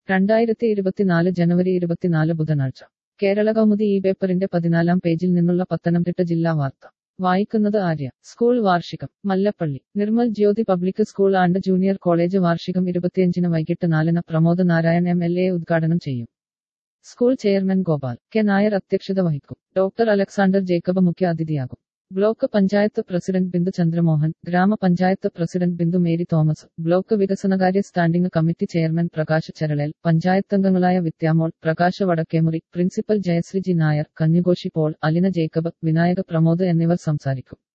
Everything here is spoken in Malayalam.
രണ്ടായിരത്തി ഇരുപത്തിനാല് ജനുവരി ഇരുപത്തിനാല് ബുധനാഴ്ച കേരള കൗമുദി ഈ പേപ്പറിന്റെ പതിനാലാം പേജിൽ നിന്നുള്ള പത്തനംതിട്ട ജില്ലാ വാർത്ത വായിക്കുന്നത് ആര്യ സ്കൂൾ വാർഷികം Mallappally Nirmal Jyothi public school and junior college വാർഷികം ഇരുപത്തിയഞ്ചിന് വൈകിട്ട് നാലിന് Pramod Narayan M L A ഉദ്ഘാടനം ചെയ്യും school chairman Gopal K Nair അധ്യക്ഷത വഹിക്കും ഡോക്ടർ അലക്സാണ്ടർ ജേക്കബ് മുഖ്യ അതിഥിയാകും block panchayat president Bindu Chandramohan gramapanchayat president Bindu Mary Thomas block വികസനകാര്യ standing committee chairman Prakash Charalel പഞ്ചായത്തംഗങ്ങളായ Vidyamol Prakash Vadakkemuri principal Jayasree G Nair Kunjukoshi Paul Alina Jacob Vinayaka Pramod എന്നിവർ സംസാരിക്കും